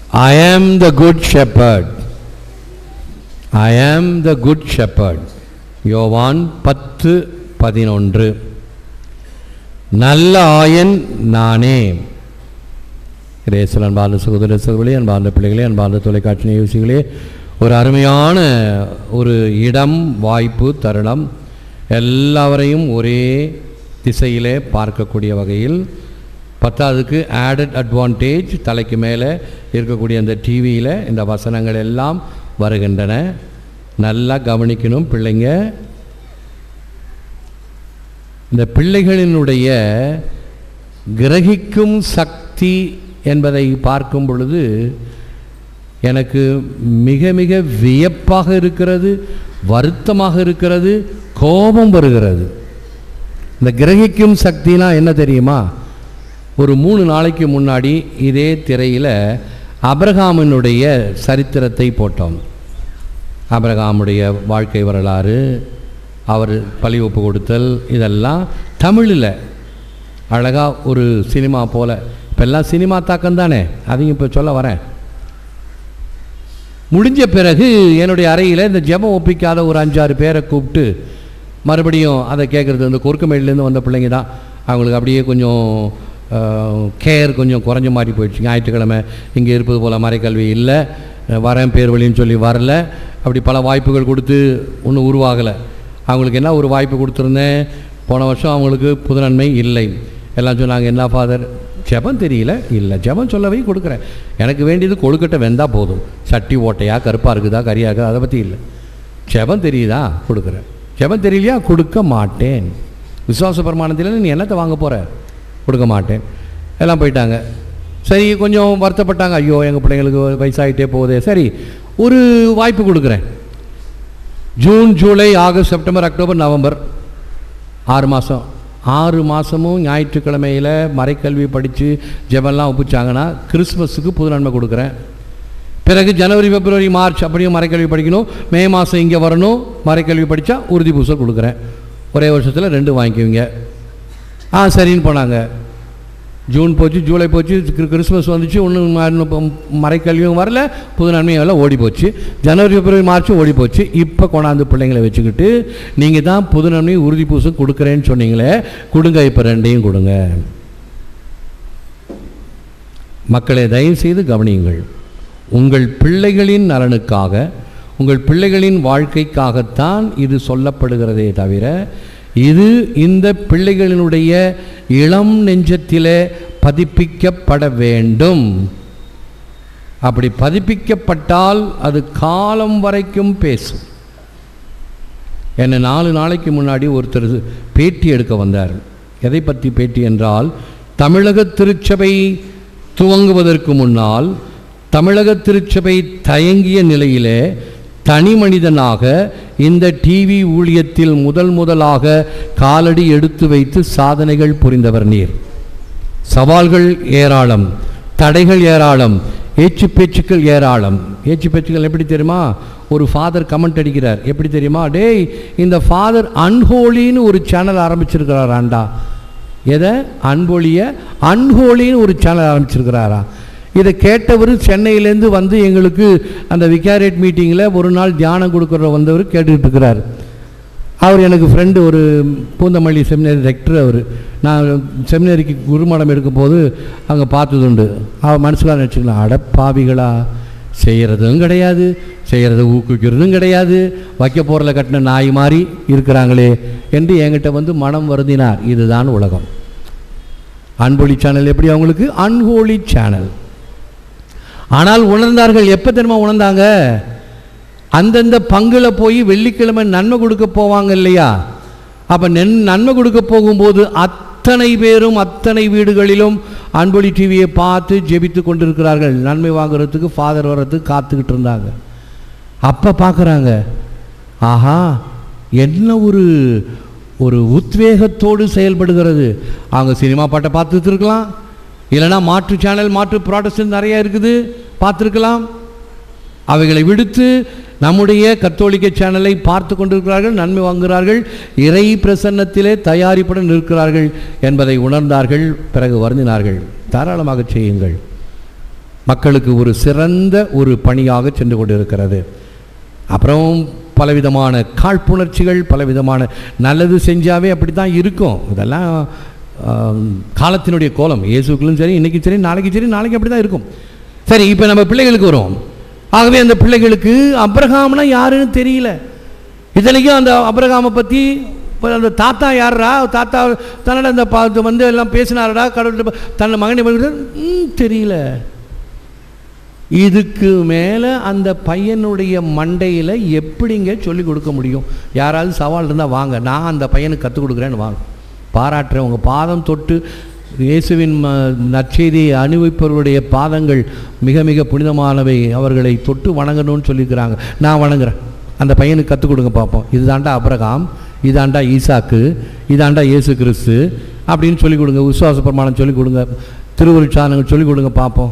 I am the good shepherd. I am the good shepherd. யோவான் பத்து பதினொன்று நல்ல ஆயன் நானே ரேசல் அன்பார்ந்த சகோதர சகோதரி அன்பார்ந்த பிள்ளைகளே அன்பார்ந்த தொலைக்காட்சி நிகழ்ச்சிகளே ஒரு அருமையான ஒரு இடம் வாய்ப்பு தருணம் எல்லாவரையும் ஒரே திசையிலே பார்க்கக்கூடிய வகையில் பத்தாவதுக்கு ஆடட் அட்வான்டேஜ் தலைக்கு மேலே இருக்கக்கூடிய அந்த டிவியில் இந்த வசனங்கள் எல்லாம் வருகின்றன நல்லா கவனிக்கணும் பிள்ளைங்க இந்த பிள்ளைகளினுடைய கிரகிக்கும் சக்தி என்பதை பார்க்கும் பொழுது எனக்கு மிக மிக வியப்பாக இருக்கிறது வருத்தமாக இருக்கிறது கோபம் வருகிறது இந்த கிரகிக்கும் சக்தினா என்ன தெரியுமா ஒரு மூணு நாளைக்கு முன்னாடி இதே திரையில் அப்ரஹாமினுடைய சரித்திரத்தை போட்டோம் அப்ரஹாமுடைய வாழ்க்கை வரலாறு அவர் பழி ஒப்பு கொடுத்தல் இதெல்லாம் தமிழில் அழகாக ஒரு சினிமா போல் இப்போ எல்லாம் சினிமா தாக்கம் தானே அதையும் இப்போ சொல்ல வரேன் முடிஞ்ச பிறகு என்னுடைய அறையில் இந்த ஜெபம் ஒப்பிக்காத ஒரு அஞ்சாறு பேரை கூப்பிட்டு மறுபடியும் அதை கேட்குறது இந்த குறுக்குமேட்லேருந்து வந்த பிள்ளைங்க தான் அவங்களுக்கு அப்படியே கொஞ்சம் கேர் கொஞ்சம் குறைஞ்ச மாதிரி போயிடுச்சு ஞாயிற்றுக்கிழமை இங்கே இருப்பது போல் மறைக்கல்வி இல்லை வரேன் பேர் வழின்னு சொல்லி வரல அப்படி பல வாய்ப்புகள் கொடுத்து ஒன்றும் உருவாகலை அவங்களுக்கு என்ன ஒரு வாய்ப்பு கொடுத்துருந்தேன் போன வருஷம் அவங்களுக்கு புதுநன்மை இல்லை எல்லாம் சொன்னாங்க என்ன ஃபாதர் ஜெபம் தெரியல இல்லை ஜெபம் சொல்லவே கொடுக்குறேன் எனக்கு வேண்டியது கொழுக்கட்டை வெந்தால் போதும் சட்டி ஓட்டையா கருப்பாக இருக்குதா கரியாக இருக்குதா அதை பற்றி இல்லை ஜெபம் தெரியுதா கொடுக்குறேன் ஜெபம் தெரியலையா கொடுக்க மாட்டேன் விசுவாச பிரமாணத்தில் நீ என்னத்தை வாங்க போகிற கொடுக்க மாட்டேன் எல்லாம் போயிட்டாங்க சரி கொஞ்சம் வருத்தப்பட்டாங்க ஐயோ எங்கள் பிள்ளைங்களுக்கு வயசாகிட்டே போகுதே சரி ஒரு வாய்ப்பு கொடுக்குறேன் June July August September October November ஆறு மாதம் ஆறு மாதமும் ஞாயிற்றுக்கிழமையில் மறைக்கல்வி படித்து ஜெபம்லாம் ஒப்பிச்சாங்கன்னா கிறிஸ்மஸுக்கு புது நன்மை கொடுக்குறேன் பிறகு ஜனவரி பிப்ரவரி மார்ச் அப்படியும் மறைக்கல்வி படிக்கணும் மே மாதம் இங்கே வரணும் மறைக்கல்வி படித்தா உறுதி பூசல் கொடுக்குறேன் ஒரே வருஷத்தில் ரெண்டு வாங்கிக்குவீங்க ஆ சரின்னு போனாங்க ஜூன் போச்சு ஜூலை போச்சு கிறிஸ்மஸ் கிறிஸ்மஸ் வந்துச்சு ஒன்றும் மறைக்கல்வியும் வரல புது நன்மையும் எல்லாம் ஓடி போச்சு ஜனவரி பிப்ரவரி மார்ச்சும் ஓடி போச்சு இப்போ கொண்டாந்து பிள்ளைங்களை வச்சுக்கிட்டு நீங்கள் தான் புது நன்மையும் உறுதி பூசம் கொடுக்குறேன்னு சொன்னீங்களே கொடுங்க இப்போ ரெண்டையும் கொடுங்க மக்களை தயவு செய்து கவனியுங்கள் உங்கள் பிள்ளைகளின் நலனுக்காக உங்கள் பிள்ளைகளின் வாழ்க்கைக்காகத்தான் இது சொல்லப்படுகிறதே தவிர இது இந்த பிள்ளைகளினுடைய இளம் நெஞ்சத்திலே பதிப்பிக்கப்பட வேண்டும் அப்படி பதிப்பிக்கப்பட்டால் அது காலம் வரைக்கும் பேசும் என்னை நாலு நாளைக்கு முன்னாடி ஒருத்தர் பேட்டி எடுக்க வந்தார் எதை பற்றி பேட்டி என்றால் தமிழக திருச்சபை துவங்குவதற்கு முன்னால் தமிழக திருச்சபை தயங்கிய நிலையிலே தனி மனிதனாக இந்த டிவி ஊழியத்தில் முதல் முதலாக காலடி எடுத்து வைத்து சாதனைகள் புரிந்தவர் நீர் சவால்கள் ஏராளம் தடைகள் ஏராளம் ஏச்சு பேச்சுக்கள் ஏராளம் ஏச்சு பேச்சுக்கள் எப்படி தெரியுமா ஒரு ஃபாதர் கமெண்ட் அடிக்கிறார் எப்படி தெரியுமா டேய் இந்த ஃபாதர் அன்ஹோலின்னு ஒரு சேனல் ஆரம்பிச்சிருக்கிறாராண்டா எதை அன்பொழிய அன்ஹோலின்னு ஒரு சேனல் ஆரம்பிச்சிருக்கிறாரா இதை கேட்டவர் சென்னையிலேருந்து வந்து எங்களுக்கு அந்த விகாரேட் மீட்டிங்கில் ஒரு நாள் தியானம் கொடுக்குற வந்தவர் கேட்டுக்கிட்டு இருக்கிறார் அவர் எனக்கு ஃப்ரெண்டு ஒரு பூந்தமல்லி செமினரி ரெக்டர் அவர் நான் செமினரிக்கு குருமடம் எடுக்கும்போது அங்கே பார்த்ததுண்டு அவர் மனசுலாம் நினச்சிக்கலாம் அடப்பாவிகளா செய்கிறதும் கிடையாது செய்கிறத ஊக்குவிக்கிறதும் கிடையாது வைக்க போரில் கட்டின நாய் மாதிரி இருக்கிறாங்களே என்று என்கிட்ட வந்து மனம் வருந்தினார் இதுதான் உலகம் அன்பொழி சேனல் எப்படி அவங்களுக்கு அன்ஹோலி சேனல் ஆனால் உணர்ந்தார்கள் எப்போ தெரியுமா உணர்ந்தாங்க அந்தந்த பங்கில் போய் வெள்ளிக்கிழமை நன்மை கொடுக்க போவாங்க இல்லையா அப்போ நென் நன்மை கொடுக்க போகும்போது அத்தனை பேரும் அத்தனை வீடுகளிலும் அன்பொழி டிவியை பார்த்து ஜெபித்து கொண்டிருக்கிறார்கள் நன்மை வாங்குறதுக்கு ஃபாதர் வர்றதுக்கு காத்துக்கிட்டு இருந்தாங்க அப்போ பார்க்குறாங்க ஆஹா என்ன ஒரு ஒரு உத்வேகத்தோடு செயல்படுகிறது அவங்க சினிமா பாட்டை பார்த்துட்டு இருக்கலாம் இல்லைனா மாற்று சேனல் மாற்று ப்ராடக்ட்ஸ் நிறைய இருக்குது பார்த்துருக்கலாம் அவைகளை விடுத்து நம்முடைய கத்தோலிக்க சேனலை பார்த்து கொண்டிருக்கிறார்கள் நன்மை வாங்குகிறார்கள் இறை பிரசன்னத்திலே தயாரிப்புடன் இருக்கிறார்கள் என்பதை உணர்ந்தார்கள் பிறகு வருந்தினார்கள் தாராளமாக செய்யுங்கள் மக்களுக்கு ஒரு சிறந்த ஒரு பணியாக சென்று கொண்டிருக்கிறது அப்புறம் பலவிதமான காழ்ப்புணர்ச்சிகள் பலவிதமான நல்லது செஞ்சாவே அப்படி தான் இருக்கும் இதெல்லாம் ஆம், காலத்தினுடைய கோலம் இயேசுக்களும் சரி இன்னைக்கு சரி நாளைக்கு சரி நாளைக்கு அப்படி தான் இருக்கும் சரி இப்போ நம்ம பிள்ளைகளுக்கு வருவோம் ஆகவே அந்த பிள்ளைகளுக்கு அப்ரஹாம்னா யாருன்னு தெரியல இத்தனைக்கும் அந்த அப்ரஹாமை பற்றி இப்போ அந்த தாத்தா யாரா தாத்தா தன்னோட அந்த பார்த்து வந்து எல்லாம் பேசினாரடா கடவுள் தன்னை மகனை மகன் ம், தெரியல இதுக்கு மேலே அந்த பையனுடைய மண்டையில் எப்படிங்க சொல்லிக் கொடுக்க முடியும் யாராவது சவால் இருந்தால் வாங்க நான் அந்த பையனுக்கு கற்றுக் கொடுக்குறேன்னு வாங்க பாராட்டுறேன் உங்கள் பாதம் தொட்டு இயேசுவின் ம நற்செய்தியை அனுபவிப்பவர்களுடைய பாதங்கள் மிக மிக புனிதமானவை அவர்களை தொட்டு வணங்கணும்னு சொல்லியிருக்கிறாங்க நான் வணங்குறேன் அந்த பையனுக்கு கற்றுக் கொடுங்க பார்ப்போம் இதுதாண்டா அப்ரகாம் இதாண்டா ஈசாக்கு இதாண்டா இயேசு கிறிஸ்து அப்படின்னு சொல்லிக் கொடுங்க விசுவாச பிரமாணம் சொல்லிக் கொடுங்க திருவருட்சாதனங்கள் சொல்லிக் கொடுங்க பார்ப்போம்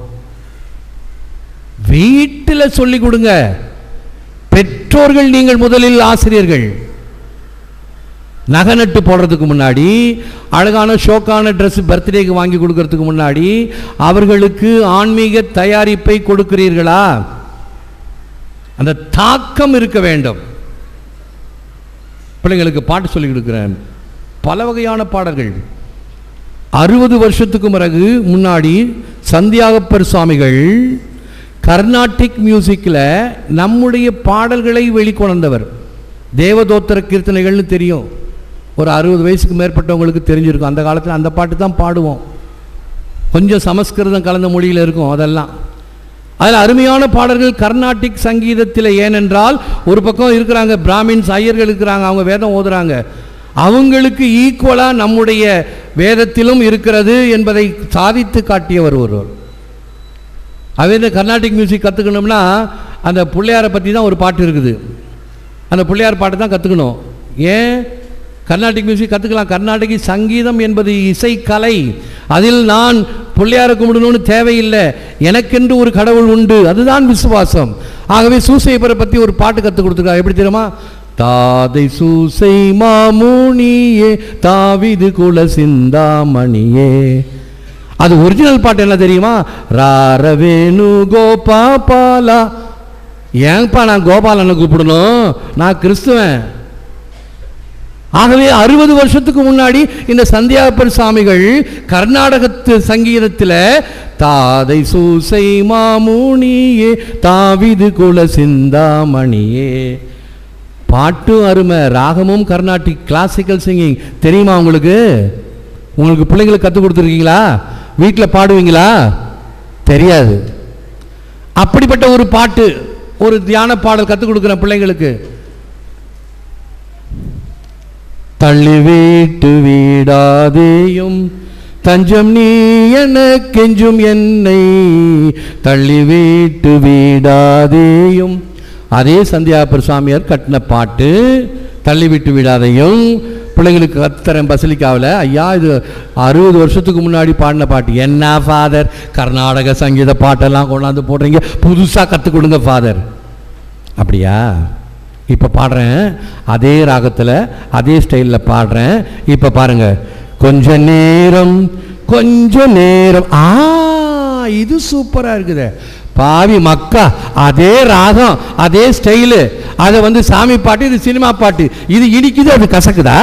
வீட்டில் சொல்லிக் கொடுங்க பெற்றோர்கள் நீங்கள் முதலில் ஆசிரியர்கள் நகை நட்டு போடுறதுக்கு முன்னாடி அழகான ஷோக்கான ட்ரெஸ் பர்த்டேக்கு வாங்கி கொடுக்கறதுக்கு முன்னாடி அவர்களுக்கு ஆன்மீக தயாரிப்பை கொடுக்கிறீர்களா அந்த தாக்கம் இருக்க வேண்டும் பிள்ளைங்களுக்கு பாட்டு சொல்லி கொடுக்குறேன் பல வகையான பாடல்கள் அறுபது வருஷத்துக்கு பிறகு முன்னாடி சந்தியாகப்பர் சுவாமிகள் கர்நாடிக் மியூசிக்கில் நம்முடைய பாடல்களை வெளிக்கொணர்ந்தவர் தேவதோத்திர கீர்த்தனைகள்னு தெரியும் ஒரு அறுபது வயசுக்கு மேற்பட்டவங்களுக்கு தெரிஞ்சிருக்கும் அந்த காலத்தில் அந்த பாட்டு தான் பாடுவோம் கொஞ்சம் சமஸ்கிருதம் கலந்த மொழியில் இருக்கும் அதெல்லாம் அதில் அருமையான பாடல்கள் கர்நாடிக் சங்கீதத்தில் ஏனென்றால் ஒரு பக்கம் இருக்கிறாங்க பிராமின்ஸ் ஐயர்கள் இருக்கிறாங்க அவங்க வேதம் ஓதுறாங்க அவங்களுக்கு ஈக்குவலாக நம்முடைய வேதத்திலும் இருக்கிறது என்பதை சாதித்து காட்டியவர் ஒருவர் அதே இந்த கர்நாடிக் மியூசிக் கற்றுக்கணும்னா அந்த பிள்ளையாரை பற்றி தான் ஒரு பாட்டு இருக்குது அந்த பிள்ளையார் பாட்டு தான் கற்றுக்கணும் ஏன் கர்நாடிக் மியூசிக் கற்றுக்கலாம் கர்நாடகி சங்கீதம் என்பது இசைக்கலை அதில் நான் பிள்ளையாரை கும்பிடணும்னு தேவையில்லை எனக்கென்று ஒரு கடவுள் உண்டு அதுதான் விசுவாசம் ஆகவே சூசையப்பரை பற்றி ஒரு பாட்டு கற்றுக் கொடுத்துருக்காங்க எப்படி தெரியுமா தாதை சூசை மாமுனியே தாவிது குல சிந்தாமணியே அது ஒரிஜினல் பாட்டு என்ன தெரியுமா ராரவேணு கோபா பாலா ஏன்பா நான் கோபாலனை கூப்பிடணும் நான் கிறிஸ்துவன் ஆகவே அறுபது வருஷத்துக்கு முன்னாடி இந்த சந்தியாப்பர் சாமிகள் கர்நாடகத்து சங்கீதத்தில் தாதை சூசை மாமுனியே தாவிது குல சிந்தாமணியே பாட்டும் அருமை ராகமும் கர்நாடிக் கிளாசிக்கல் சிங்கிங் தெரியுமா உங்களுக்கு உங்களுக்கு பிள்ளைங்களுக்கு கற்றுக் கொடுத்துருக்கீங்களா வீட்டில் பாடுவீங்களா தெரியாது அப்படிப்பட்ட ஒரு பாட்டு ஒரு தியான பாடல் கற்றுக் கொடுக்குறேன் பிள்ளைங்களுக்கு தள்ளி வீட்டு வீடாதேயும் தஞ்சம் நீ என கெஞ்சும் என்னை தள்ளி வீட்டு வீடாதேயும் அதே சந்தியாபுர சாமியார் கட்டின பாட்டு தள்ளி விட்டு விடாதையும் பிள்ளைங்களுக்கு கத்துறேன் பசலிக்காவில் ஐயா இது அறுபது வருஷத்துக்கு முன்னாடி பாடின பாட்டு என்ன ஃபாதர் கர்நாடக சங்கீத பாட்டெல்லாம் கொண்டாந்து போடுறீங்க புதுசாக கற்றுக் கொடுங்க ஃபாதர் அப்படியா இப்போ பாடுறேன் அதே ராகத்தில் அதே ஸ்டைலில் பாடுறேன் இப்போ பாருங்க கொஞ்ச நேரம் கொஞ்ச நேரம் ஆ இது சூப்பராக இருக்குது பாவி மக்கா அதே ராகம் அதே ஸ்டைலு அதை வந்து சாமி பாட்டு இது சினிமா பாட்டு இது இனிக்குது அது கசக்குதா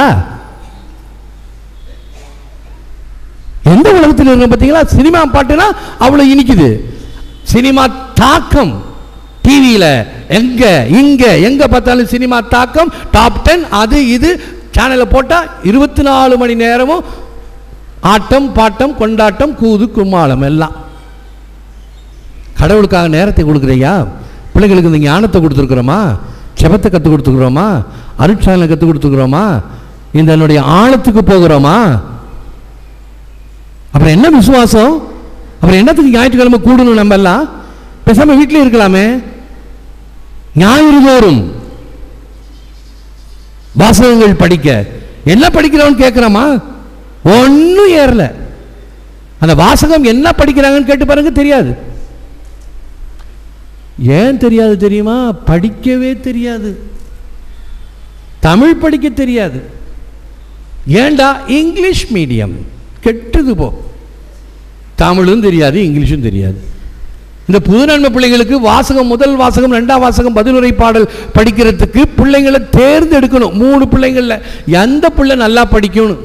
எந்த உலகத்தில் இருக்க பார்த்தீங்களா சினிமா பாட்டுனா அவ்வளோ இனிக்குது சினிமா தாக்கம் டிவியில் எங்க இங்க எங்க பார்த்தாலும் சினிமா தாக்கம் டாப் டென் அது இது சேனலை போட்டால் இருபத்தி நாலு மணி நேரமும் ஆட்டம் பாட்டம் கொண்டாட்டம் கூது கும்மாளம் எல்லாம் கடவுளுக்காக நேரத்தை கொடுக்குறையா பிள்ளைங்களுக்கு இந்த ஞானத்தை கொடுத்துருக்குறோமா செபத்தை கற்றுக் கொடுத்துக்கிறோமா அருட்சாதனை கற்றுக் கொடுத்துக்கிறோமா இந்த என்னுடைய ஆழத்துக்கு போகிறோமா அப்புறம் என்ன விசுவாசம் அப்புறம் என்னத்துக்கு ஞாயிற்றுக்கிழமை கூடணும் நம்ம எல்லாம் பேசாம வீட்டிலே இருக்கலாமே ஞாயிறு தோறும் வாசகங்கள் படிக்க என்ன படிக்கிறவன் கேட்குறாமா ஒன்றும் ஏறல அந்த வாசகம் என்ன படிக்கிறாங்கன்னு கேட்டு பாருங்க தெரியாது ஏன் தெரியாது தெரியுமா படிக்கவே தெரியாது தமிழ் படிக்க தெரியாது ஏண்டா இங்கிலீஷ் மீடியம் கெட்டுது போ தமிழும் தெரியாது இங்கிலீஷும் தெரியாது இந்த புதுநன்மை பிள்ளைகளுக்கு வாசகம் முதல் வாசகம் ரெண்டாம் வாசகம் பதிலுரை பாடல் படிக்கிறதுக்கு பிள்ளைங்களை தேர்ந்தெடுக்கணும் மூணு பிள்ளைங்கள்ல எந்த பிள்ளை நல்லா படிக்கணும்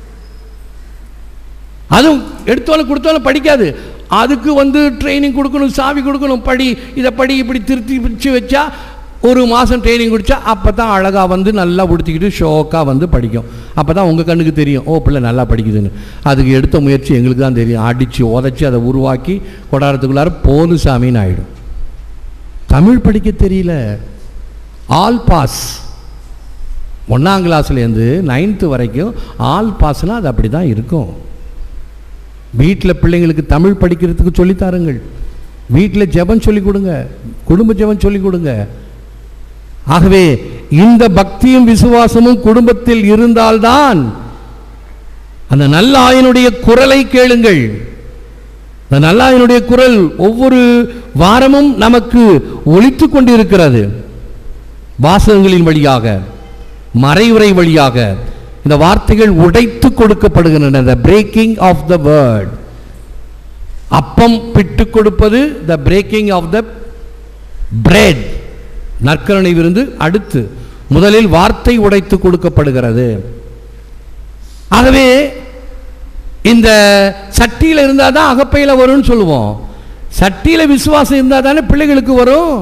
அதுவும் எடுத்தாலும் கொடுத்தாலும் படிக்காது அதுக்கு வந்து ட்ரைனிங் கொடுக்கணும் சாவி கொடுக்கணும் படி இதை படி இப்படி திருத்தி பிடிச்சி வச்சா ஒரு மாதம் ட்ரைனிங் குடிச்சா அப்போ தான் அழகாக வந்து நல்லா உடுத்திக்கிட்டு ஷோக்காக வந்து படிக்கும் அப்போ தான் உங்கள் கண்ணுக்கு தெரியும் ஓ பிள்ளை நல்லா படிக்குதுன்னு அதுக்கு எடுத்த முயற்சி எங்களுக்கு தான் தெரியும் அடித்து உதச்சி அதை உருவாக்கி கொடாரத்துக்குள்ளார போது சாமின்னு ஆகிடும் தமிழ் படிக்க தெரியல ஆல் பாஸ் ஒன்றாம் கிளாஸ்லேருந்து நைன்த்து வரைக்கும் ஆல் பாஸ்னால் அது அப்படி தான் இருக்கும் வீட்டில் பிள்ளைங்களுக்கு தமிழ் படிக்கிறதுக்கு சொல்லித் தாருங்கள் வீட்டில் ஜெபம் சொல்லிக் கொடுங்க குடும்ப ஜெபம் சொல்லிக் கொடுங்க ஆகவே இந்த பக்தியும் விசுவாசமும் குடும்பத்தில் இருந்தால்தான் அந்த நல்ல ஆயனுடைய குரலை கேளுங்கள் அந்த நல்ல ஆயனுடைய குரல் ஒவ்வொரு வாரமும் நமக்கு ஒலித்து கொண்டிருக்கிறது வாசகங்களின் வழியாக மறைவுரை வழியாக இந்த வார்த்தைகள் உடைத்து கொடுக்கப்படுகின்றன the breaking of the word அப்பம் பிட்டு கொடுப்பது the breaking of the bread நற்கரணை விருந்து அடுத்து முதலில் வார்த்தை உடைத்து கொடுக்கப்படுகிறது ஆகவே இந்த சட்டியில் இருந்தால் தான் அகப்பையில் வரும்னு சொல்லுவோம் சட்டியில் விசுவாசம் இருந்தால் தானே பிள்ளைகளுக்கு வரும்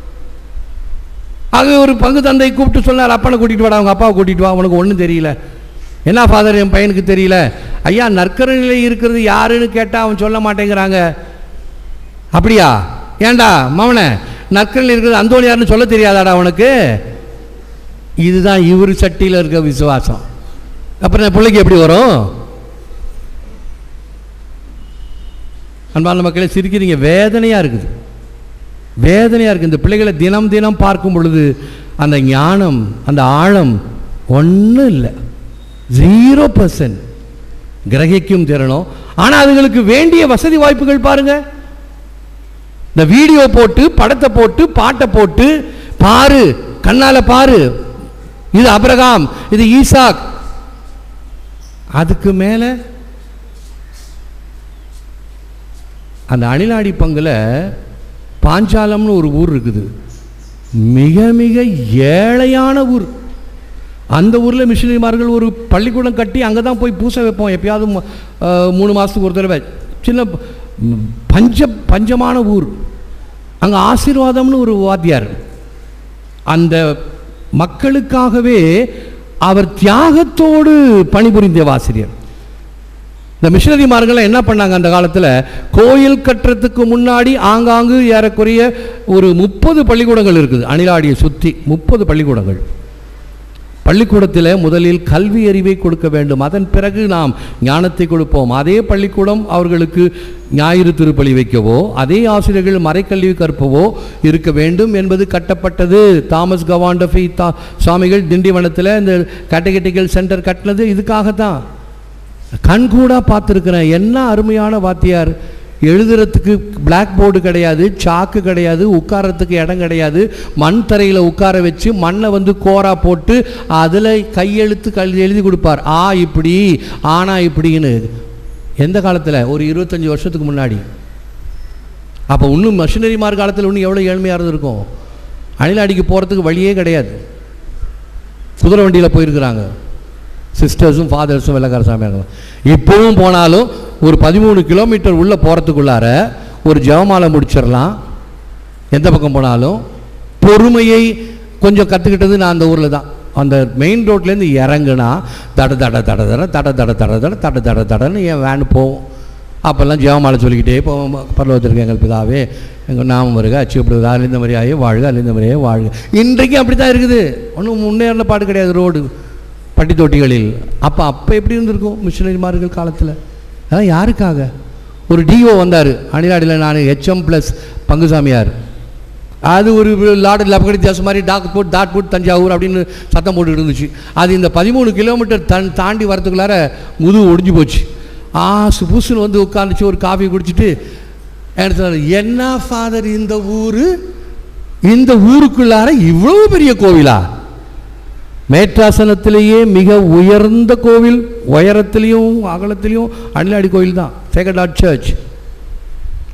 ஆக ஒரு பங்கு தந்தை கூப்பிட்டு சொன்னார் அப்பனை கூட்டிகிட்டு வாடா அவங்க அப்பாவை கூட்டிகிட்டு வா உனக்கு ஒன்றும் தெரியல என்ன ஃபாதர் என் பையனுக்கு தெரியல ஐயா நற்கரணில இருக்கிறது யாருன்னு கேட்டால் அவன் சொல்ல மாட்டேங்கிறாங்க அப்படியா ஏண்டா மவனே நற்கரணில் இருக்கிறது அந்தோணி யாருன்னு சொல்ல தெரியாதாடா உனக்கு இதுதான் இவர் சட்டியில் இருக்க விசுவாசம் அப்புறம் இந்த பிள்ளைக்கு எப்படி வரும் அன்பான மக்களே சிரிக்கிறீங்க வேதனையாக இருக்குது வேதனையாக இருக்குது இந்த பிள்ளைகளை தினம் தினம் பார்க்கும் பொழுது அந்த ஞானம் அந்த ஆழம் ஒன்றும் இல்லை ஜீரோ பர்சன்ட் கிரகிக்கும் திறனும் ஆனால் அதுங்களுக்கு வேண்டிய வசதி வாய்ப்புகள் பாருங்க இந்த வீடியோ போட்டு படத்தை போட்டு பாட்டை போட்டு பாரு கண்ணால பாரு இது அபிரகாம் இது ஈசாக் அதுக்கு மேலே அந்த அணிலாடி பங்கில் பாஞ்சாலம்னு ஒரு ஊர் இருக்குது மிக மிக ஏழையான ஊர் அந்த ஊரில் மிஷினரிமார்கள் ஒரு பள்ளிக்கூடம் கட்டி அங்கே தான் போய் பூசை வைப்போம் எப்பயாவது மு- அஹ், மூணு மாதத்துக்கு ஒரு தடவை சின்ன ம், பஞ்ச பஞ்சமான ஊர் அங்கே ஆசீர்வாதம்னு ஒரு வாத்தியார் அந்த மக்களுக்காகவே அவர் தியாகத்தோடு பணிபுரிந்த ஆசிரியர் இந்த மிஷனரிமார்கள் என்ன பண்ணாங்க அந்த காலத்தில் கோயில் கட்டுறதுக்கு முன்னாடி ஆங்காங்கு ஏறக்குறைய ஒரு முப்பது பள்ளிக்கூடங்கள் இருக்குது அணிலாடியை சுற்றி முப்பது பள்ளிக்கூடங்கள் பள்ளிக்கூடத்தில் முதலில் கல்வி அறிவை கொடுக்க வேண்டும் அதன் பிறகு நாம் ஞானத்தை கொடுப்போம் அதே பள்ளிக்கூடம் அவர்களுக்கு ஞாயிறு திருப்பலி வைக்கவோ அதே ஆசிரியர்கள் மறைக்கல்வி கற்பவோ இருக்க வேண்டும் என்பது கட்டப்பட்டது தாமஸ் கவாண்டஃபி தா சுவாமிகள் திண்டிவனத்தில் இந்த கேட்டகட்டிக்கல் சென்டர் கட்டினது இதுக்காகத்தான் கண்கூடா பார்த்துருக்கிறேன் என்ன அருமையான வாத்தியார் எழுதுறதுக்கு பிளாக் போர்டு கிடையாது சாக்கு கிடையாது உட்காரத்துக்கு இடம் கிடையாது மண் தரையில் உட்கார வச்சு மண்ணை வந்து கோரா போட்டு அதில் கையெழுத்து கல் எழுதி கொடுப்பார் ஆ இப்படி ஆனா இப்படின்னு எந்த காலத்தில் ஒரு இருபத்தஞ்சி வருஷத்துக்கு முன்னாடி அப்போ இன்னும் மிஷினரிமார் காலத்தில் இன்னும் எவ்வளோ ஏழ்மையாக இருந்திருக்கும் அணிலாடிக்கு போகிறதுக்கு வழியே கிடையாது குதிரை வண்டியில் போயிருக்கிறாங்க சிஸ்டர்ஸும் ஃபாதர்ஸும் வெள்ளக்கார சாமியார்கள் இப்போவும் போனாலும் ஒரு பதிமூணு கிலோமீட்டர் உள்ளே போகிறதுக்குள்ளார ஒரு ஜெபமாலை முடிச்சிடலாம் எந்த பக்கம் போனாலும் பொறுமையை கொஞ்சம் கற்றுக்கிட்டது நான் அந்த ஊரில் தான் அந்த மெயின் ரோட்லேருந்து இறங்குனா தட தட தட தட தட தட தட தட தட தட தடன்னு என் வேன் போகும் அப்போல்லாம் ஜெபமாலை சொல்லிக்கிட்டே போவோம் பரலோகத்திற்கு எங்கள் பிதாவே எங்கள் நாமம் வருக அச்சுப்படுவது அழிந்த மாதிரியாயே வாழ்க அழிந்த மாதிரியே வாழ்க இன்றைக்கும் அப்படி தான் இருக்குது ஒன்றும் முன்னேறின பாடு கிடையாது ரோடு பட்டி தொட்டிகளில் அப்போ அப்போ எப்படி இருந்திருக்கும் மிஷினரிமார்கள் காலத்தில் அதெல்லாம் யாருக்காக ஒரு டிஓ வந்தார் அணிலாடியில் நான் ஹெச்எம் ப்ளஸ் பங்குசாமியார் அது ஒரு லாடு லபகடி தேசம் மாதிரி டாக் போட் டாட் போட் தஞ்சாவூர் அப்படின்னு சத்தம் போட்டுக்கிட்டு இருந்துச்சு அது இந்த பதிமூணு கிலோமீட்டர் தன் தாண்டி வரதுக்குள்ளார முதுகு ஒடிஞ்சு போச்சு ஆ சுபுசுன்னு வந்து உட்காந்துச்சு ஒரு காஃபி குடிச்சிட்டு எனக்கு சொன்னாரு, என்ன ஃபாதர் இந்த ஊர் இந்த ஊருக்குள்ளார இவ்வளவு பெரிய கோவிலா மேற்றாசனத்திலேயே மிக உயர்ந்த கோவில் உயரத்திலையும் அகலத்திலையும் அணிலாடி கோவில் தான் சேகடாட் சர்ச்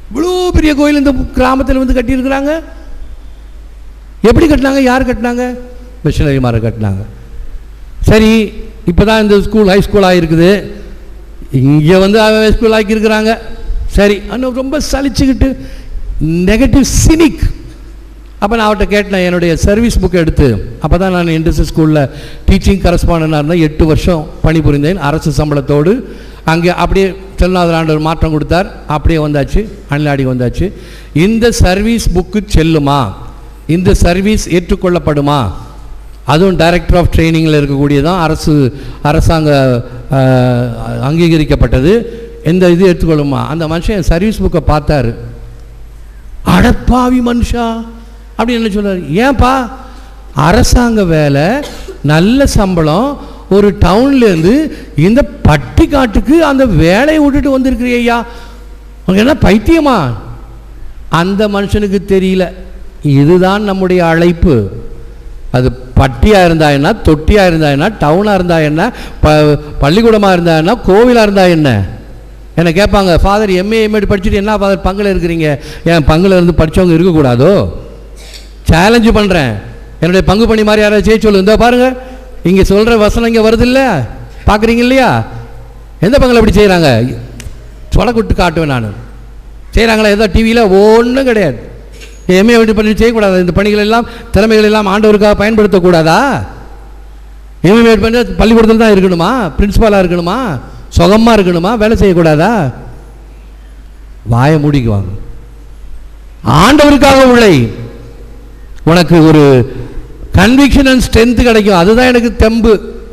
இவ்வளோ பெரிய கோயில் இந்த கிராமத்தில் வந்து கட்டியிருக்கிறாங்க எப்படி கட்டினாங்க யார் கட்டினாங்க மிஷினரிமாரை கட்டினாங்க சரி இப்போ தான் இந்த ஸ்கூல் ஹை ஸ்கூலாக இருக்குது இங்கே வந்து ஹை ஸ்கூல் ஆக்கியிருக்கிறாங்க சரி ஆனால் ரொம்ப சலிச்சுக்கிட்டு நெகட்டிவ் சினிக் அப்போ நான் அவர்கிட்ட கேட்டேன் என்னுடைய சர்வீஸ் புக்கை எடுத்து அப்போ தான் நான் இண்டஸ்ட்ரி ஸ்கூலில் டீச்சிங் கரஸ்பாண்டனாக இருந்தேன் எட்டு வருஷம் பணிபுரிந்தேன் அரசு சம்பளத்தோடு அங்கே அப்படியே செல்லாத ஆண்டவர் மாற்றம் கொடுத்தார் அப்படியே வந்தாச்சு அணிலாடி வந்தாச்சு இந்த சர்வீஸ் புக்கு செல்லுமா இந்த சர்வீஸ் ஏற்றுக்கொள்ளப்படுமா அதுவும் டைரக்டர் ஆஃப் ட்ரைனிங்கில் இருக்கக்கூடியதான் அரசு அரசாங்க அஹ், அங்கீகரிக்கப்பட்டது இந்த இது எடுத்துக்கொள்ளுமா அந்த மனுஷன் சர்வீஸ் புக்கை பார்த்தாரு அடப்பாவி மனுஷா அப்படின்னு என்ன சொல்றாரு ஏன்பா அரசாங்க வேலை நல்ல சம்பளம் ஒரு டவுன்லேருந்து இந்த பட்டிக்காட்டுக்கு அந்த வேலையை விட்டுட்டு வந்திருக்கிறியா உனக்கு என்ன பைத்தியமா அந்த மனுஷனுக்கு தெரியல இதுதான் நம்முடைய அழைப்பு அது பட்டியாக இருந்தா என்ன தொட்டியாக இருந்தா என்ன டவுனாக இருந்தா என்ன ப பள்ளிக்கூடமாக இருந்தா என்ன கோவிலாக இருந்தா என்ன என்ன கேட்பாங்க ஃபாதர் எம்ஏ எம்ஏடி படிச்சுட்டு என்ன ஃபாதர் பங்கில் இருக்கிறீங்க ஏன் பங்கில் இருந்து படித்தவங்க இருக்கக்கூடாதோ சேலஞ்சு பண்ணுறேன் என்னுடைய பங்கு பணி மாதிரி யாராவது செய்ய சொல்லு இந்த பாருங்க இங்கே சொல்கிற வசனம் இங்கே வருது இல்லை பார்க்குறீங்க இல்லையா எந்த பங்கில் அப்படி செய்கிறாங்க சொடக்குட்டு காட்டுவேன் நான் செய்கிறாங்களா ஏதோ டிவியில் ஒன்றும் கிடையாது எம்ஏ வீட்டு பண்ணி செய்யக்கூடாது இந்த பணிகள் எல்லாம் திறமைகள் எல்லாம் ஆண்டவருக்காக பயன்படுத்தக்கூடாதா எம்ஏ பண்ணி பள்ளிக்கூடத்தில் தான் இருக்கணுமா பிரின்சிபாலாக இருக்கணுமா சுகமாக இருக்கணுமா வேலை செய்யக்கூடாதா வாயை மூடிக்குவாங்க ஆண்டவருக்காக உழை உனக்கு ஒரு கன்விக்ஷன் அண்ட் ஸ்ட்ரென்த் கிடைக்கும் அதுதான் எனக்கு தெம்பு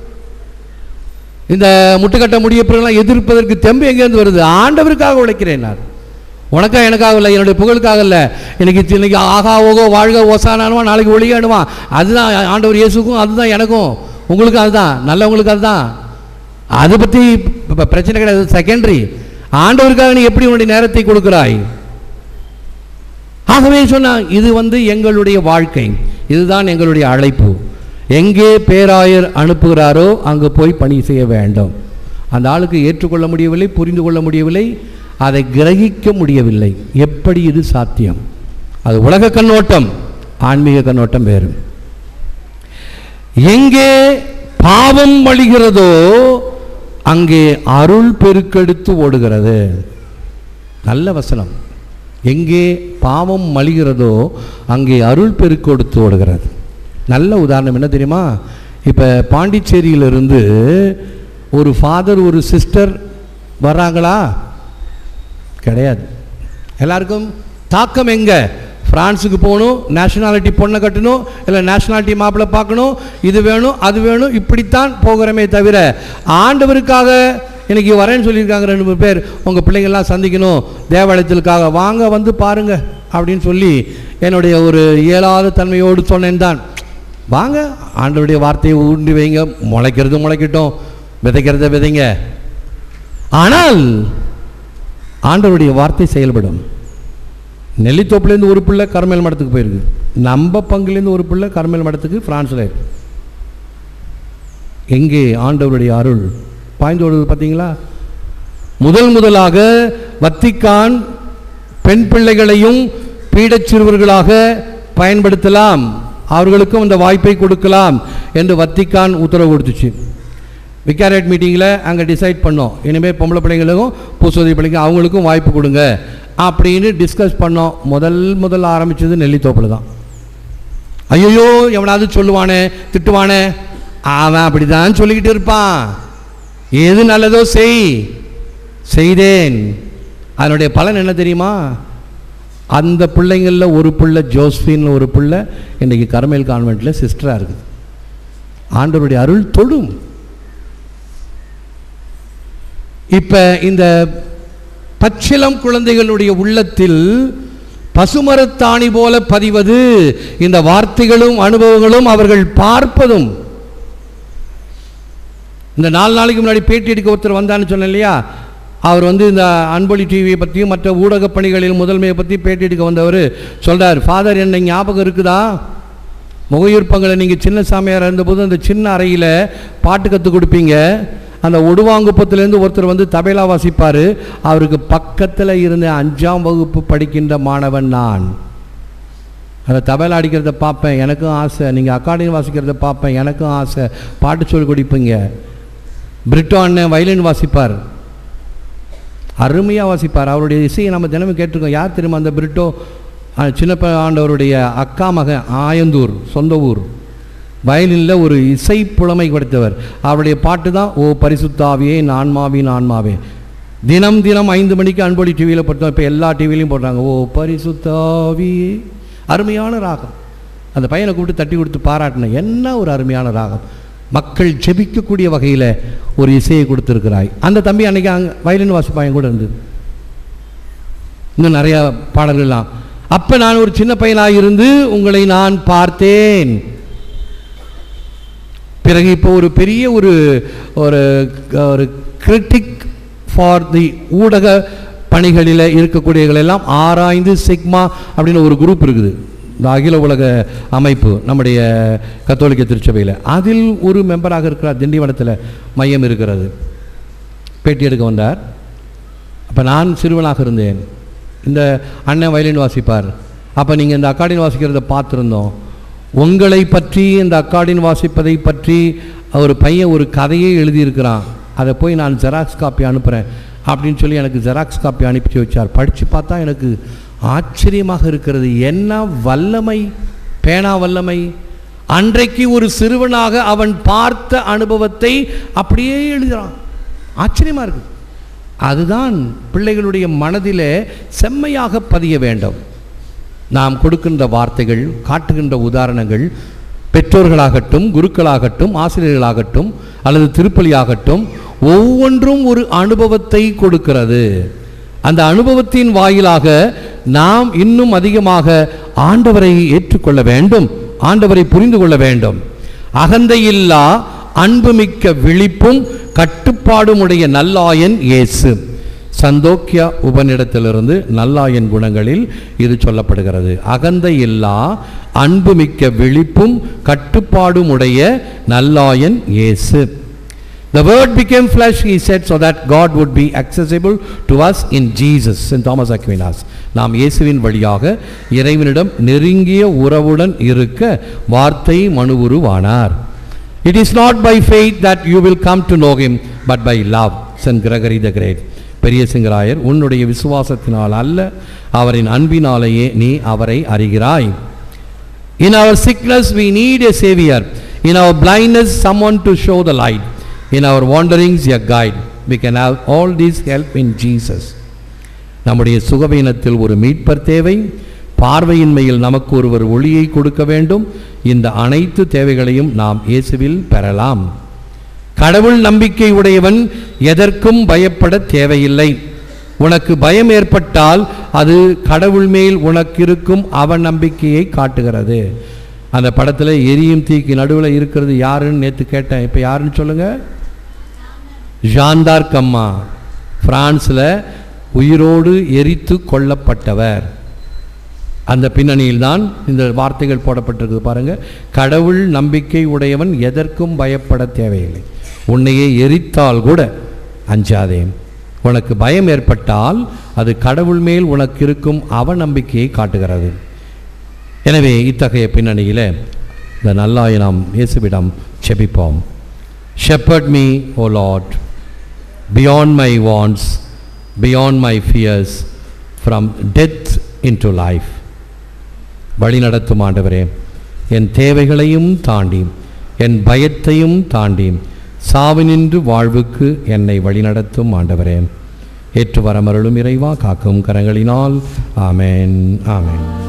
இந்த முட்டுக்கட்ட முடியப்பெல்லாம் எதிர்ப்பதற்கு தெம்பு எங்கேருந்து வருது ஆண்டவருக்காக உழைக்கிறேன் நான் உனக்கா எனக்காக இல்லை என்னுடைய புகழுக்காக இல்லை எனக்கு இன்னைக்கு ஆகா ஓகோ வாழ்க ஓசானானுவா நாளைக்கு ஒளியானுவா அதுதான் ஆண்டவர் இயேசுக்கும் அதுதான் எனக்கும் உங்களுக்கும் அதுதான் நல்லவங்களுக்கு அதுதான் அதை பற்றி இப்ப பிரச்சனை கிடையாது செகண்டரி ஆண்டவருக்காக நீ எப்படி உன்னுடைய நேரத்தை கொடுக்கிறாய் ஆகவே சொன்னா இது வந்து எங்களுடைய வாழ்க்கை இதுதான் எங்களுடைய அழைப்பு எங்கே பேராயர் அனுப்புகிறாரோ அங்கு போய் பணி செய்ய வேண்டும் அந்த ஆளுக்கு ஏற்றுக்கொள்ள முடியவில்லை புரிந்து கொள்ள முடியவில்லை அதை கிரகிக்க முடியவில்லை எப்படி இது சாத்தியம் அது உலக கண்ணோட்டம் ஆன்மீக கண்ணோட்டம் வேறு எங்கே பாவம் வழிகிறதோ அங்கே அருள் பெருக்கெடுத்து ஓடுகிறது நல்ல வசனம் எங்கே பாவம் மலிகிறதோ அங்கே அருள் பெருக்கெடுத்து ஓடுகிறது நல்ல உதாரணம் என்ன தெரியுமா இப்போ பாண்டிச்சேரியிலிருந்து ஒரு ஃபாதர் ஒரு சிஸ்டர் வர்றாங்களா கிடையாது எல்லாருக்கும் தாக்கம் எங்கே ஃப்ரான்ஸுக்கு போகணும் நேஷனாலிட்டி பொண்ணை கட்டணும் இல்லை நேஷனாலிட்டி மாப்பிள்ளை பார்க்கணும் இது வேணும் அது வேணும் இப்படித்தான் போகிறோமே தவிர ஆண்டவருக்காக இன்னைக்கு வரேன்னு சொல்லியிருக்காங்க ரெண்டு மூணு பேர் உங்கள் பிள்ளைங்கள்லாம் சந்திக்கணும் தேவாலயத்திற்காக வாங்க வந்து பாருங்க அப்படின்னு சொல்லி என்னுடைய ஒரு இயலாத தன்மையோடு சொன்னேன் தான் வாங்க ஆண்டவருடைய வார்த்தையை ஊண்டி வைங்க முளைக்கிறது முளைக்கட்டும் விதைக்கிறத விதைங்க ஆனால் ஆண்டவருடைய வார்த்தை செயல்படும் நெல்லித்தோப்புலேருந்து ஒரு பிள்ளை கர்மேல் மடத்துக்கு போயிருக்கு நம்ம பங்குலேருந்து ஒரு பிள்ளை கர்மேல் மடத்துக்கு ஃப்ரான்ஸில் இருக்கு எங்கே ஆண்டவருடைய அருள் பாய்ந்து ஓடுது பார்த்தீங்களா முதல் முதலாக வத்திக்கான் பெண் பிள்ளைகளையும் பீடச் சிறுவர்களாக பயன்படுத்தலாம் அவர்களுக்கும் அந்த வாய்ப்பை கொடுக்கலாம் என்று வத்திக்கான் உத்தரவு கொடுத்துச்சு விக்காரேட் மீட்டிங்கில் அங்கே டிசைட் பண்ணோம் இனிமேல் பொம்பளை பிள்ளைங்களுக்கும் பூசோதி பிள்ளைங்க அவங்களுக்கும் வாய்ப்பு கொடுங்க அப்படின்னு டிஸ்கஸ் பண்ணோம் முதல் முதல் ஆரம்பித்தது நெல்லித்தோப்பில் தான் ஐயோ எவனாவது சொல்லுவானே திட்டுவானே அவன் அப்படி தான் சொல்லிக்கிட்டு இருப்பான் எது நல்லதோ செய் செய்தேன் அதனுடைய பலன் என்ன தெரியுமா அந்த பிள்ளைங்களில் ஒரு பிள்ளை ஜோஸ்பின்னு ஒரு பிள்ளை இன்றைக்கி கர்மேல் கான்வெண்ட்டில் சிஸ்டராக இருக்குது ஆண்டவருடைய அருள் தொடும் இப்போ இந்த பச்சிலம் குழந்தைகளுடைய உள்ளத்தில் பசுமரத்தாணி போல பதிவது இந்த வார்த்தைகளும் அனுபவங்களும் அவர்கள் பார்ப்பதும் இந்த நாலு நாளைக்கு முன்னாடி பேட்டி எடுக்க ஒருத்தர் வந்தான்னு சொன்னேன் இல்லையா அவர் வந்து இந்த அன்பொலி டிவியை பற்றியும் மற்ற ஊடகப் பணிகளில் முதன்மையை பற்றி பேட்டி எடுக்க வந்தவர் சொல்றார் ஃபாதர் என்ன ஞாபகம் இருக்குதா முகையூர் பங்களை நீங்கள் சின்ன சாமியார் இருந்தபோது அந்த சின்ன அறையில் பாட்டு கற்றுக் கொடுப்பீங்க அந்த ஒடுவாங்குப்பத்திலேருந்து ஒருத்தர் வந்து தபேலா வாசிப்பார் அவருக்கு பக்கத்தில் இருந்த அஞ்சாம் வகுப்பு படிக்கின்ற மாணவன் நான் அந்த தபேலா அடிக்கிறத பார்ப்பேன் எனக்கும் ஆசை நீங்கள் அக்காடியன் வாசிக்கிறத பார்ப்பேன் எனக்கும் ஆசை பாட்டு சொல்லி கொடுப்பீங்க பிரிட்டோ அண்ணன் வயலின் வாசிப்பார் அருமையாக வாசிப்பார் அவருடைய இசையை நம்ம தினமும் கேட்டிருக்கோம் யார் தெரியுமா அந்த பிரிட்டோ அஹ், சின்னப்ப ஆண்டவருடைய அக்கா மகன் ஆயந்தூர் சொந்த ஊர் வயலினில் ஒரு இசை புலமை கொடுத்தவர் அவருடைய பாட்டு தான் ஓ பரிசுத்தாவியே ஆன்மாவின் ஆன்மாவே தினம் தினம் ஐந்து மணிக்கு அன்பொழி டிவியில் போட்டோம் இப்போ எல்லா டிவிலையும் போடுறாங்க ஓ பரிசுத்தாவியே அருமையான ராகம் அந்த பையனை கூப்பிட்டு தட்டி கொடுத்து பாராட்டினேன் என்ன ஒரு அருமையான ராகம் மக்கள் ஜெபிக்கக்கூடிய வகையில் ஒரு இசையை கொடுத்துருக்கிறாய் அந்த தம்பி அன்னைக்கு அங்கே வயலின் வாசிப்பாயன் கூட இருந்தது இன்னும் நிறையா பாடல்கள்லாம் அப்போ நான் ஒரு சின்ன பையனாக இருந்து உங்களை நான் பார்த்தேன் பிறகு இப்போ ஒரு பெரிய ஒரு ஒரு ஒரு கிரிட்டிக் ஃபார் தி ஊடக பணிகளில் இருக்கக்கூடியவர்களெல்லாம் ஆராய்ந்து சிக்மா அப்படின்னு ஒரு குரூப் இருக்குது இந்த அகில உலக அமைப்பு நம்முடைய கத்தோலிக்க திருச்சபையில் அதில் ஒரு மெம்பராக இருக்கிறார் திண்டிவனத்தில் மையம் இருக்கிறது பேட்டி எடுக்க வந்தார் அப்போ நான் சிறுவனாக இருந்தேன் இந்த அண்ணன் வயலின் வாசிப்பார் அப்போ நீங்கள் இந்த அக்காடின் வாசிக்கிறத பார்த்துருந்தோம் உங்களை பற்றி இந்த அக்காடின் வாசிப்பதை பற்றி ஒரு பையன் ஒரு கதையே எழுதியிருக்கிறான் அதை போய் நான் ஜெராக்ஸ் காப்பி அனுப்புகிறேன் அப்படின்னு சொல்லி எனக்கு ஜெராக்ஸ் காப்பி அனுப்பிச்சு வச்சார் படித்து பார்த்தா எனக்கு ஆச்சரியமாக இருக்கிறது என்ன வல்லமை பேனா வல்லமை அன்றைக்கு ஒரு சிறுவனாக அவன் பார்த்த அனுபவத்தை அப்படியே எழுதுகிறான் ஆச்சரியமாக இருக்குது அதுதான் பிள்ளைகளுடைய மனதிலே செம்மையாக பதிய வேண்டும் நாம் கொடுக்கின்ற வார்த்தைகள் காட்டுகின்ற உதாரணங்கள் பெற்றோர்களாகட்டும் குருக்களாகட்டும் ஆசிரியர்களாகட்டும் அல்லது திருப்பலியாகட்டும் ஒவ்வொன்றும் ஒரு அனுபவத்தை கொடுக்கிறது அந்த அனுபவத்தின் வாயிலாக நாம் இன்னும் அதிகமாக ஆண்டவரை ஏற்றுக்கொள்ள வேண்டும் ஆண்டவரை புரிந்து கொள்ள வேண்டும் அகந்தையில்லா அன்புமிக்க விழிப்பும் கட்டுப்பாடுமுடைய நல்லாயன் இயேசு சந்தோக்கிய உபனிடத்திலிருந்து நல்லாயன் குணங்களில் இது சொல்லப்படுகிறது அகந்தை இல்லா அன்புமிக்க விழிப்பும் கட்டுப்பாடுமுடைய நல்லாயன் இயேசு The word became flesh, he said, so that God would be accessible to us in Jesus, in Thomas Aquinas. நாம் இயேசுவின் வழியாக இறைவனிடம் நெருங்கிய உறவுடன் இருக்க வார்த்தை மனுவுருவானார் It is not by faith that you will come to know him, but by love, Saint Gregory the Great. பெரிய சிங்கராயர் உன்னுடைய விசுவாசத்தினால் அல்ல அவரின் அன்பினாலேயே நீ அவரை அறிகிறாய் In our sickness, we need a savior. In our blindness, someone to show the light. In our wanderings, a guide. We can have all this help in Jesus. நம்முடைய சுகவீனத்தில் ஒரு மீட்பர் தேவை பார்வையின்மையில் நமக்கு ஒருவர் ஒளியை கொடுக்க வேண்டும் இந்த அனைத்து தேவைகளையும் நாம் இயேசுவில் பெறலாம் கடவுள் நம்பிக்கை உடையவன் எதற்கும் பயப்பட தேவையில்லை உனக்கு பயம் ஏற்பட்டால் அது கடவுள் மேல் உனக்கு இருக்கும் அவநம்பிக்கையை காட்டுகிறது அந்த படத்தில் எரியும் தீக்கு நடுவில் இருக்கிறது யாருன்னு நேற்று கேட்டேன் இப்போ யாருன்னு சொல்லுங்க ஜான்தார் கம்மா பிரான்ஸில் உயிரோடு எரித்து கொல்லப்பட்டவர் அந்த பின்னணியில் தான் இந்த வார்த்தைகள் போடப்பட்டிருக்கு பாருங்க கடவுள் நம்பிக்கை உடையவன் எதற்கும் பயப்பட தேவையில்லை உன்னையே எரித்தால் கூட அஞ்சாதே உனக்கு பயம் ஏற்பட்டால் அது கடவுள் மேல் உனக்கு இருக்கும் அவநம்பிக்கையை காட்டுகிறது எனவே இத்தகைய பின்னணியில் இந்த நல்லாய் நாம் இயேசுவிடம் செபிப்போம் shepherd me O lord beyond my wants, beyond my fears, from death into life. வழிநடத்தும் ஆண்டவரே என் தேவைகளையும் தாண்டி என் பயத்தையும் தாண்டி சாவினின்று வாழ்வுக்கு என்னை வழிநடத்தும் ஆண்டவரே ஏற்று வரமருளும் இறைவா காக்கும் கரங்களினால் ஆமென் ஆமென்